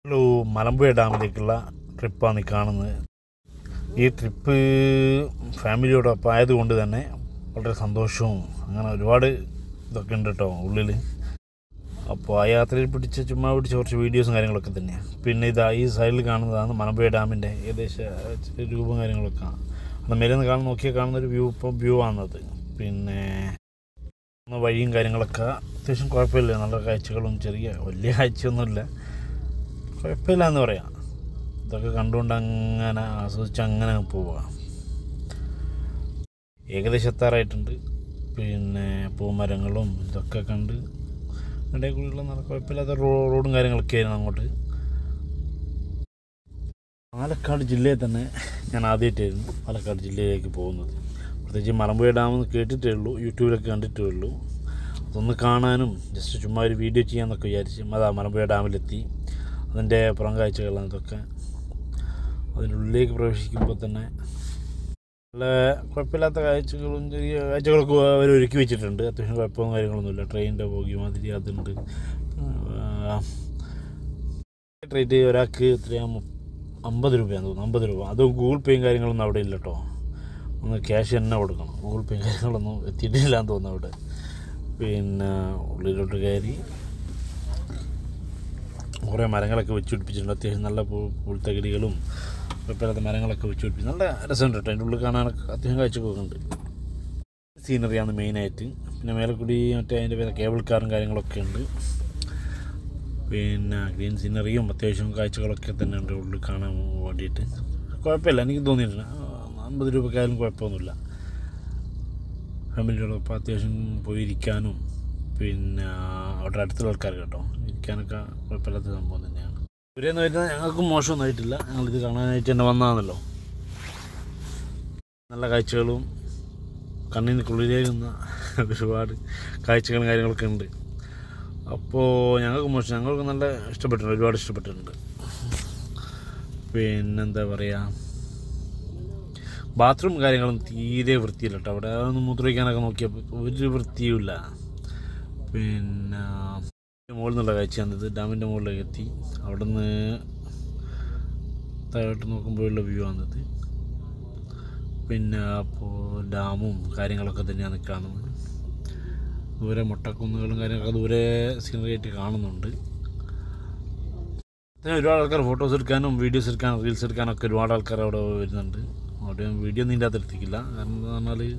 Hello Malampuzha ഡാമിലേക്കുള്ള ട്രിപ്പാണ് ഈ കാണുന്നത് ഈ ട്രിപ്പ് ഫാമിലിയോടൊപ്പം ആയതുകൊണ്ട് തന്നെ വളരെ സന്തോഷവും അങ്ങനെ ഒരുപാട് ഇതൊക്കെ ഉണ്ട് കേട്ടോ ഉള്ളിൽ അപ്പോൾ ആ യാത്രയിൽ പിടിച്ച ചുമ്മാ പിടിച്ച കുറച്ച് വീഡിയോസും കാര്യങ്ങളൊക്കെ തന്നെയാണ് പിന്നെ ഇതാ ഈ സൈഡിൽ കാണുന്നതാണ് മലമ്പുഴ ഡാമിൻ്റെ ഏകദേശ ചെറിയ രൂപം കാര്യങ്ങളൊക്കെ അത് മേലെ നിന്ന് കാണുന്ന നോക്കിയാൽ കാണുന്ന ഒരു വ്യൂ ഇപ്പോൾ വ്യൂ ആണത് പിന്നെ വഴിയും കാര്യങ്ങളൊക്കെ അത്യാവശ്യം കുഴപ്പമില്ല നല്ല കാഴ്ചകളും ചെറിയ വലിയ കാഴ്ചയൊന്നുമില്ല കുഴപ്പമില്ല എന്ന് പറയാം ഇതൊക്കെ കണ്ടുകൊണ്ട് അങ്ങനെ ആസ്വദിച്ച് അങ്ങനെ പോവുക ഏകദേശം എത്താറായിട്ടുണ്ട് പിന്നെ പൂമരങ്ങളും ഇതൊക്കെ കണ്ട് ഇടയിൽ കൂടിയുള്ള നല്ല കുഴപ്പമില്ലാത്ത റോ റോഡും കാര്യങ്ങളൊക്കെ ആയിരുന്നു അങ്ങോട്ട് പാലക്കാട് ജില്ലയിൽ തന്നെ ഞാൻ ആദ്യമായിട്ടായിരുന്നു പാലക്കാട് ജില്ലയിലേക്ക് പോകുന്നത് പ്രത്യേകിച്ച് മലമ്പുഴ ഡാം എന്ന് കേട്ടിട്ടേ ഉള്ളൂ യൂട്യൂബിലൊക്കെ കണ്ടിട്ടേ ഉള്ളൂ അതൊന്ന് കാണാനും ജസ്റ്റ് ചുമ്മാ ഒരു വീഡിയോ ചെയ്യാമെന്നൊക്കെ വിചാരിച്ച് അതാ മലമ്പുഴ ഡാമിലെത്തി അതിൻ്റെ പുറം കാഴ്ചകളാണ് ഇതൊക്കെ അതിനുള്ളിലേക്ക് പ്രവേശിക്കുമ്പോൾ തന്നെ നല്ല കുഴപ്പമില്ലാത്ത കാഴ്ചകളും ചെറിയ കാഴ്ചകളൊക്കെ അവർ ഒരുക്കി വെച്ചിട്ടുണ്ട് അത്യാവശ്യം കുഴപ്പമൊന്നും കാര്യങ്ങളൊന്നുമില്ല ട്രെയിനിൻ്റെ പോകി മാതിരി അതുണ്ട് റേറ്റ് ഒരാൾക്ക് എത്രയാണ് അമ്പത് രൂപയാന്ന് തോന്നുന്നു അമ്പത് രൂപ അത് ഗൂഗിൾ പേയും കാര്യങ്ങളൊന്നും അവിടെ ഇല്ല കേട്ടോ ഒന്ന് ക്യാഷ് തന്നെ കൊടുക്കണം ഗൂഗിൾ പേയും കാര്യങ്ങളൊന്നും എത്തിയിട്ടില്ല എന്ന് തോന്നുന്നു അവിടെ പിന്നെ ഉള്ളിലോട്ട് കയറി കുറേ മരങ്ങളൊക്കെ വെച്ച് പിടിപ്പിച്ചിട്ടുണ്ട് അത്യാവശ്യം നല്ല പൂ പുൽത്തകിടികളും കുഴപ്പമില്ലാത്ത മരങ്ങളൊക്കെ വെച്ച് പിടിപ്പിച്ച് നല്ല രസമുണ്ട് കേട്ടോ അതിൻ്റെ ഉള്ളിൽ കാണാനൊക്കെ അത്യാവശ്യം കാഴ്ചക്കൊക്കെ ഉണ്ട് സീനറിയാണ് മെയിനായിട്ട് പിന്നെ മേലെ കൂടി മറ്റേ അതിൻ്റെ പേര് കേബിൾ കാറും കാര്യങ്ങളൊക്കെ ഉണ്ട് പിന്നെ ഗ്രീൻ സീനറിയും അത്യാവശ്യം കാഴ്ചകളൊക്കെ തന്നെ ഉണ്ട് ഉള്ളിൽ കാണാൻ വേണ്ടിയിട്ട് കുഴപ്പമില്ല എനിക്ക് തോന്നിയിട്ടില്ല അമ്പത് രൂപക്കായാലും കുഴപ്പമൊന്നുമില്ല ഫാമിലിയോടൊപ്പം അത്യാവശ്യം പോയിരിക്കാനും പിന്നെ അവിടെ അടുത്തുള്ള ആൾക്കാർ കേട്ടോ ഇരിക്കാനൊക്കെ കുഴപ്പമില്ലാത്ത സംഭവം തന്നെയാണ് ഇവരെന്ന് വരുന്നത് ഞങ്ങൾക്ക് മോശമൊന്നും ആയിട്ടില്ല ഞങ്ങളിത് കാണാനായിട്ട് തന്നെ വന്നതാണല്ലോ നല്ല കാഴ്ചകളും കണ്ണിന് കുളിരേകുന്ന ഒരുപാട് കാഴ്ചകളും കാര്യങ്ങളൊക്കെ ഉണ്ട് അപ്പോൾ ഞങ്ങൾക്ക് മോശം ഞങ്ങൾക്ക് നല്ല ഇഷ്ടപ്പെട്ടിട്ടുണ്ട് ഒരുപാട് ഇഷ്ടപ്പെട്ടിട്ടുണ്ട് പിന്നെന്താ പറയുക ബാത്റൂം കാര്യങ്ങളും തീരെ വൃത്തിയില്ല കേട്ടോ അവിടെ ഒന്ന് മൂത്രമൊഴിക്കാനൊക്കെ നോക്കിയപ്പോൾ ഒരു വൃത്തിയുമില്ല പിന്നെ മുകളിൽ നിന്നുള്ള കാഴ്ചയാണ് ഇത് ഡാമിൻ്റെ മുകളിലേക്ക് എത്തി അവിടെ നിന്ന് താഴോട്ട് നോക്കുമ്പോഴുള്ള വ്യൂ ആണിത് പിന്നെ അപ്പോൾ ഡാമും കാര്യങ്ങളൊക്കെ തന്നെയാണ് കാണുന്നത് ദൂരെ മുട്ടക്കുന്നുകളും കാര്യങ്ങളൊക്കെ ദൂരെ സീനറി ആയിട്ട് കാണുന്നുണ്ട് പിന്നെ ഒരുപാട് ആൾക്കാർ ഫോട്ടോസ് എടുക്കാനും വീഡിയോസ് എടുക്കാനും റീൽസ് എടുക്കാനൊക്കെ ഒരുപാട് ആൾക്കാർ അവിടെ വരുന്നുണ്ട് അവിടെ വീഡിയോ ഒന്നും ഇതിൻ്റെ അകത്ത് എടുത്തിക്കില്ല കാരണം എന്താ പറഞ്ഞാൽ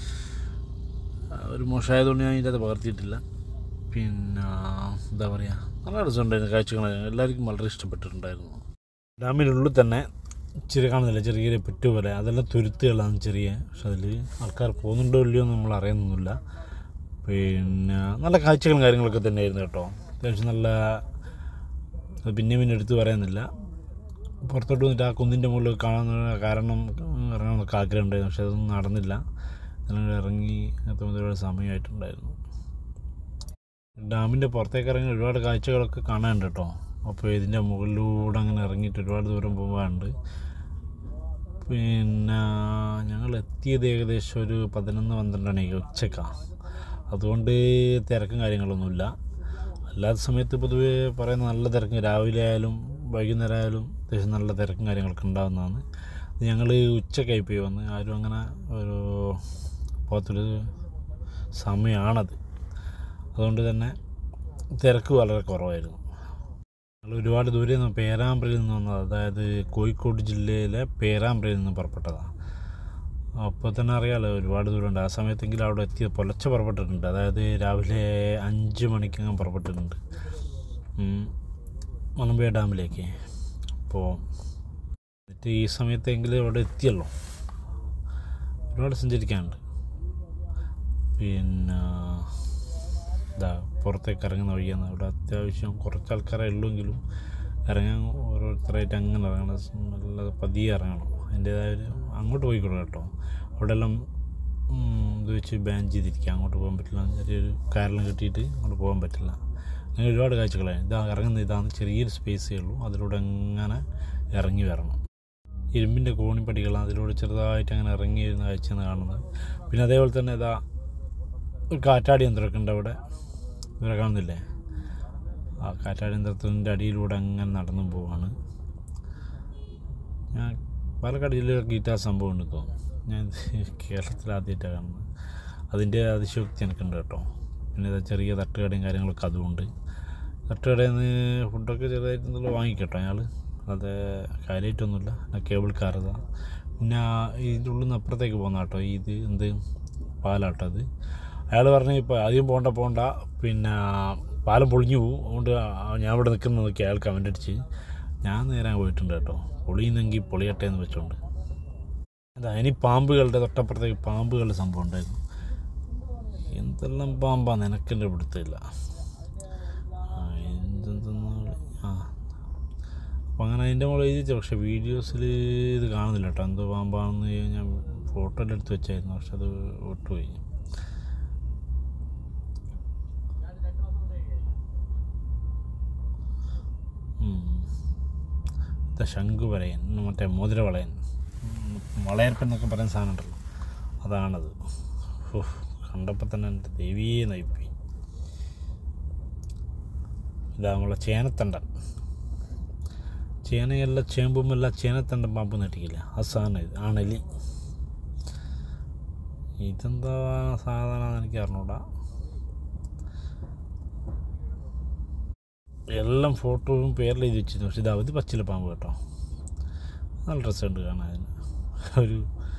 ഒരു മോശമായതുകൊണ്ട് ഞാൻ ഇതിൻ്റെ അകത്ത് പകർത്തിയിട്ടില്ല പിന്നെ എന്താ പറയുക നല്ല രസമുണ്ടായിരുന്നു കാഴ്ചകൾ എല്ലാവർക്കും വളരെ ഇഷ്ടപ്പെട്ടിട്ടുണ്ടായിരുന്നു ഡാമിനുള്ളിൽ തന്നെ ചെറിയ കാണുന്നില്ല ചെറിയ ചെറിയ പെറ്റ് പോലെ അതെല്ലാം തുരുത്തുകളാണ് ചെറിയ പക്ഷെ അതിൽ ആൾക്കാർ പോകുന്നുണ്ടോ ഇല്ലയോ എന്ന് നമ്മൾ അറിയുന്നൊന്നുമില്ല പിന്നെ നല്ല കാഴ്ചകളും കാര്യങ്ങളൊക്കെ തന്നെയായിരുന്നു കേട്ടോ അത്യാവശ്യം നല്ല അത് പിന്നെ പിന്നെ എടുത്ത് പറയുന്നില്ല പുറത്തോട്ട് വന്നിട്ട് ആ കുന്നിൻ്റെ മുകളിൽ കാണാൻ കാരണം ഇറങ്ങാനൊക്കെ ആഗ്രഹം ഉണ്ടായിരുന്നു പക്ഷെ അതൊന്നും നടന്നില്ല ഞങ്ങൾ ഇറങ്ങി എത്തുമ്പോൾ ഒരുപാട് സമയമായിട്ടുണ്ടായിരുന്നു ഡാമിൻ്റെ പുറത്തേക്ക് ഇറങ്ങി ഒരുപാട് കാഴ്ചകളൊക്കെ കാണാനുണ്ട് കേട്ടോ അപ്പോൾ ഇതിൻ്റെ മുകളിലൂടെ അങ്ങനെ ഇറങ്ങിയിട്ട് ഒരുപാട് ദൂരം പോകാനുണ്ട് പിന്നെ ഞങ്ങൾ എത്തിയത് ഏകദേശം ഒരു പതിനൊന്ന് പന്ത്രണ്ട് മണിക്ക് ഉച്ചക്കാണ് അതുകൊണ്ട് തിരക്കും കാര്യങ്ങളൊന്നുമില്ല അല്ലാത്ത സമയത്ത് പൊതുവേ പറയുന്ന നല്ല തിരക്ക് രാവിലെ ആയാലും വൈകുന്നേരം ആയാലും അത്യാവശ്യം നല്ല തിരക്കും കാര്യങ്ങളൊക്കെ ഉണ്ടാകുന്നതാണ് ഞങ്ങൾ ഉച്ചക്കായി പോയി വന്ന് ആരും അങ്ങനെ ഒരു പോകാത്തൊരു സമയമാണത് അതുകൊണ്ട് തന്നെ തിരക്ക് വളരെ കുറവായിരുന്നു ഞങ്ങൾ ഒരുപാട് ദൂരെ നിന്ന് പേരാമ്പ്രയിൽ നിന്ന് വന്നത് അതായത് കോഴിക്കോട് ജില്ലയിലെ പേരാമ്പ്രയിൽ നിന്ന് പുറപ്പെട്ടതാണ് അപ്പോൾ തന്നെ അറിയാമല്ലോ ഒരുപാട് ദൂരമുണ്ട് ആ സമയത്തെങ്കിലും അവിടെ എത്തി പുലർച്ചെ പുറപ്പെട്ടിട്ടുണ്ട് അതായത് രാവിലെ അഞ്ച് മണിക്കങ്ങ് പുറപ്പെട്ടിട്ടുണ്ട് മലമ്പുഴ ഡാമിലേക്ക് അപ്പോൾ എന്നിട്ട് ഈ സമയത്തെങ്കിലും അവിടെ എത്തിയല്ലോ ഒരുപാട് സഞ്ചരിക്കാനുണ്ട് പിന്നെ ഇതാ പുറത്തേക്ക് ഇറങ്ങുന്ന വഴിയാണ് അവിടെ അത്യാവശ്യം കുറച്ച് ആൾക്കാരെ ഉള്ളെങ്കിലും ഇറങ്ങാൻ ഓരോരുത്തരായിട്ട് അങ്ങനെ ഇറങ്ങണം നല്ല പതിയെ ഇറങ്ങണം അതിൻ്റേതായ ഒരു അങ്ങോട്ട് പോയിക്കോളൂ കേട്ടോ അവിടെ എല്ലാം ഇത് വെച്ച് ബാൻ ചെയ്തിരിക്കുക അങ്ങോട്ട് പോകാൻ പറ്റില്ല ചെറിയൊരു കാരെല്ലാം കെട്ടിയിട്ട് അങ്ങോട്ട് പോകാൻ പറ്റില്ല അങ്ങനെ ഒരുപാട് കാഴ്ചകളാണ് ഇതാ ഇറങ്ങുന്ന ഇതാണ് ചെറിയൊരു സ്പേസേ ഉള്ളൂ അതിലൂടെ അങ്ങനെ ഇറങ്ങി വരണം ഇരുമ്പിൻ്റെ കോണിപ്പടികളാണ് അതിലൂടെ ചെറുതായിട്ട് അങ്ങനെ ഇറങ്ങി വരുന്ന കാഴ്ചയാണ് കാണുന്നത് പിന്നെ അതേപോലെ തന്നെ ഇതാ ഒരു കാറ്റാടി യന്ത്രമൊക്കെ ഉണ്ട് അവിടെ ഇവരെ കാണുന്നില്ലേ ആ കാറ്റാടിയന്ത്രത്തിൻ്റെ അടിയിലൂടെ അങ്ങനെ നടന്നു പോവാണ് ഞാൻ പാലക്കാട് ജില്ലയിലൊക്കെ ഇട്ട് ആ സംഭവം ഉണ്ട് തോന്നുന്നു ഞാൻ കേരളത്തിൽ ആദ്യമായിട്ടാണ് കാണുന്നത് അതിൻ്റെ അതിശയോക്തി എനിക്കുണ്ട് കേട്ടോ പിന്നെ ഇതാ ചെറിയ തട്ടുകടയും കാര്യങ്ങളൊക്കെ അതുമുണ്ട് തട്ടുകടയിൽ നിന്ന് ഫുഡൊക്കെ ചെറുതായിട്ട് എന്തെങ്കിലും വാങ്ങിക്കട്ടോ അയാൾ അത് കാര്യമായിട്ടൊന്നുമില്ല പിന്നെ കേബിൾ കാർ ഇതാ പിന്നെ ഇതിൻ്റെ ഉള്ളിൽ നിന്ന് അപ്പുറത്തേക്ക് പോകുന്ന കേട്ടോ ഇത് എന്ത് പാലാട്ടോ അത് അയാൾ പറഞ്ഞു ഇപ്പോൾ ആദ്യം പോകണ്ട പോകണ്ട പിന്നെ പാലം പൊളിഞ്ഞു പോകും അതുകൊണ്ട് ഞാൻ ഇവിടെ നിൽക്കുന്ന നോക്കി അയാൾ കമൻ്റ് അടിച്ച് ഞാൻ നേരെ പോയിട്ടുണ്ട് കേട്ടോ പൊളിയുന്നെങ്കിൽ പൊളിയട്ടെ എന്ന് വെച്ചോണ്ട് അതാ ഇനി പാമ്പുകളുടെ തൊട്ടപ്പുറത്തേക്ക് പാമ്പുകളുടെ സംഭവം ഉണ്ടായിരുന്നു എന്തെല്ലാം പാമ്പാ നിനക്കെൻ്റെ പിടുത്തമില്ല ആ, എന്തെന്തെന്നാ ആ അപ്പം അങ്ങനെ അതിൻ്റെ മുകളിൽ എഴുതിച്ച പക്ഷേ വീഡിയോസിൽ ഇത് കാണുന്നില്ല കേട്ടോ എന്തോ പാമ്പാണെന്ന് ഞാൻ ഫോട്ടോയിൽ എടുത്ത് വെച്ചായിരുന്നു പക്ഷെ അത് വിട്ടുപോയി ഉം. ഇത് ശംഖുവലയൻ മറ്റേ മോതിരവളയൻ ഉം, വളയർപ്പൻ എന്നൊക്കെ പറയുന്ന സാധനം ഉണ്ടല്ലോ അതാണത് ഉഫ്, കണ്ടപ്പോൾ തന്നെ എൻ്റെ ദേവിയെ നയിപ്പോയി ഇതാ നമ്മളെ ചേനത്തണ്ടൻ ചേനയല്ല ചേമ്പുമല്ല ചേനത്തണ്ടൻ പാമ്പ് നട്ടിക്കില്ല ആ സാധനം ഇത് ആണലി ഇതെന്താ സാധനം എനിക്ക് അറിഞ്ഞൂടാ എല്ലാം ഫോട്ടോയും പേരിൽ എഴുതി വെച്ചിരുന്നു പക്ഷെ ഇത് അവധി പച്ചില പാമ്പ് കേട്ടോ നല്ല രസമുണ്ട് കാണാൻ അതിന് ഒരു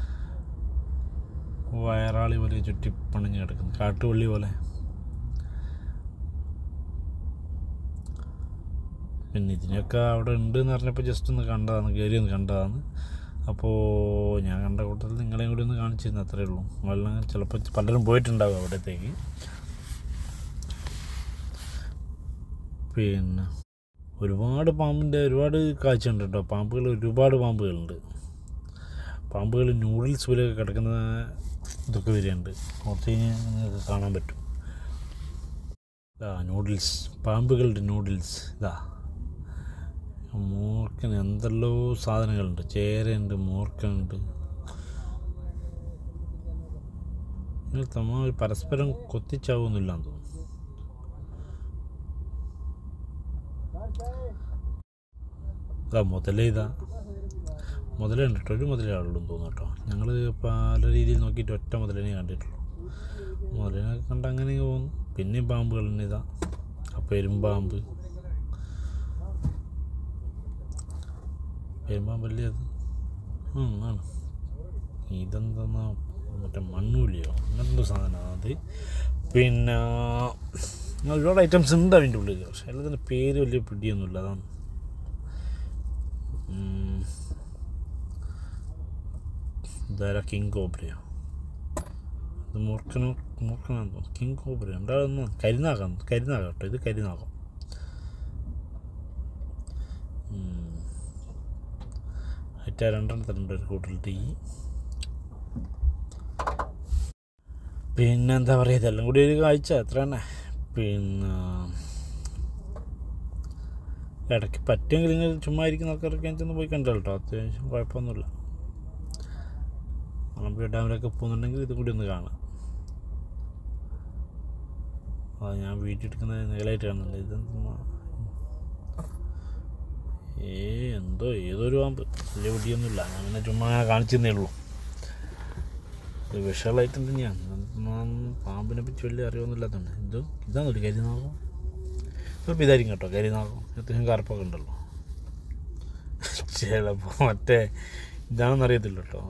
വയറാളി പോലെ ചുറ്റി പണിഞ്ഞ് കിടക്കുന്നു കാട്ടുവള്ളി പോലെ പിന്നെ ഇതിനൊക്കെ അവിടെ ഉണ്ട് എന്ന് പറഞ്ഞപ്പോൾ ജസ്റ്റ് ഒന്ന് കണ്ടതാണ് കയറി ഒന്ന് കണ്ടതാണ് അപ്പോൾ ഞാൻ കണ്ട കൂട്ടത്തിൽ നിങ്ങളെയും കൂടി ഒന്ന് കാണിച്ചിരുന്നു അത്രയേ ഉള്ളൂ വെള്ളം ചിലപ്പോൾ പലരും പോയിട്ടുണ്ടാകും അവിടത്തേക്ക് പിന്നെ ഒരുപാട് പാമ്പിൻ്റെ ഒരുപാട് കാഴ്ച ഉണ്ട് കേട്ടോ പാമ്പുകൾ ഒരുപാട് പാമ്പുകളുണ്ട് പാമ്പുകൾ നൂഡിൽസ് പോലെയൊക്കെ കിടക്കുന്ന ഇതൊക്കെ വരെയുണ്ട് കുറച്ച് കഴിഞ്ഞാൽ നിങ്ങൾക്ക് കാണാൻ പറ്റും ഇതാ നൂഡിൽസ് പാമ്പുകളുടെ നൂഡിൽസ് ഇതാ മൂർക്കൻ എന്തെല്ലോ സാധനങ്ങളുണ്ട് ചേരയുണ്ട് മൂർക്കനുണ്ട് നിങ്ങൾ തമ്മിൽ പരസ്പരം കൊത്തിച്ചാവുന്നില്ലാന്ന് തോന്നുന്നു ഇതാ മുതലേ ഇതാ മുതലേ ഉണ്ട് കേട്ടോ ഒരു മുതലേ ആളുള്ളൂ തോന്നുന്നു കേട്ടോ ഞങ്ങൾ പല രീതിയിൽ നോക്കിയിട്ട് ഒറ്റ മുതലിനെ കണ്ടിട്ടുള്ളൂ മുതലിനെ കണ്ട് അങ്ങനെ ഇങ്ങ് പോകുന്നു പിന്നെയും പാമ്പുകൾ തന്നെ ഇതാ ആ പെരുമ്പാമ്പ് പെരുമ്പാമ്പല്ലേ അത് ഉം, ആണ് ഇതെന്തെന്നാ മറ്റേ മണ്ണൂലിയോ അങ്ങനത്തെ ഒരു സാധനമാണ് അത് പിന്നെ അങ്ങനെ ഒരുപാട് ഐറ്റംസ് ഉണ്ട് അതിൻ്റെ ഉള്ളിൽ പക്ഷേ എല്ലാത്തിൻ്റെ പേര് വലിയ പിടിയൊന്നുമില്ല അതാണ് ഉം. ഇതാരാ കിങ് കോബ്രയോ ഇത് മൂർഖനോ മൂർഖനാന്ന് തോന്നുന്നു കിങ് കോബ്രയോ ഉണ്ടാകുന്ന കരിനാഗം കരിനാഗം കേട്ടോ ഇത് കരിനാഗം അറ്റ രണ്ടെണ്ണത്തിലുണ്ട് ഒരു കൂട്ടിൽ ടീ പിന്നെ എന്താ പറയുക ഇതെല്ലാം കൂടി ഒരു കാഴ്ച എത്ര തന്നെ പിന്നെ ഇടയ്ക്ക് പറ്റുമെങ്കിൽ നിങ്ങൾ ചുമ്മാ ഇരിക്കുന്ന ആൾക്കാരൊക്കെ ചെന്ന് പോയി കണ്ടോ കേട്ടോ അത്യാവശ്യം കുഴപ്പമൊന്നുമില്ല മലമ്പുഴ ഡാമിലൊക്കെ പോകുന്നുണ്ടെങ്കിൽ ഇത് കൂടി ഒന്ന് കാണാം ആ ഞാൻ വീട്ടിൽ എടുക്കുന്നത് നിഴലായിട്ട് കാണുന്നുണ്ട് ഇതെന്താ ഏ എന്തോ ഏതൊരു പാമ്പ് വലിയ പിടിയൊന്നുമില്ല ഞാൻ പിന്നെ ചുമ്മാ കാണിച്ചെന്നേ ഉള്ളൂ ഇത് വിഷകളായിട്ട് തന്നെയാണ് ഇതൊന്നും പാമ്പിനെ പറ്റി വലിയ അറിവൊന്നുമില്ലാത്തതുകൊണ്ട് ഇത് ഇതാണല്ലോ കരിനാഗം ചിലപ്പോൾ ഇതായിരിക്കും കേട്ടോ കരിനാഗം അത്യാവശ്യം കറുപ്പൊക്കെ ഉണ്ടല്ലോ ചിലപ്പോൾ മറ്റേ ഇതാണെന്ന് അറിയത്തില്ല കേട്ടോ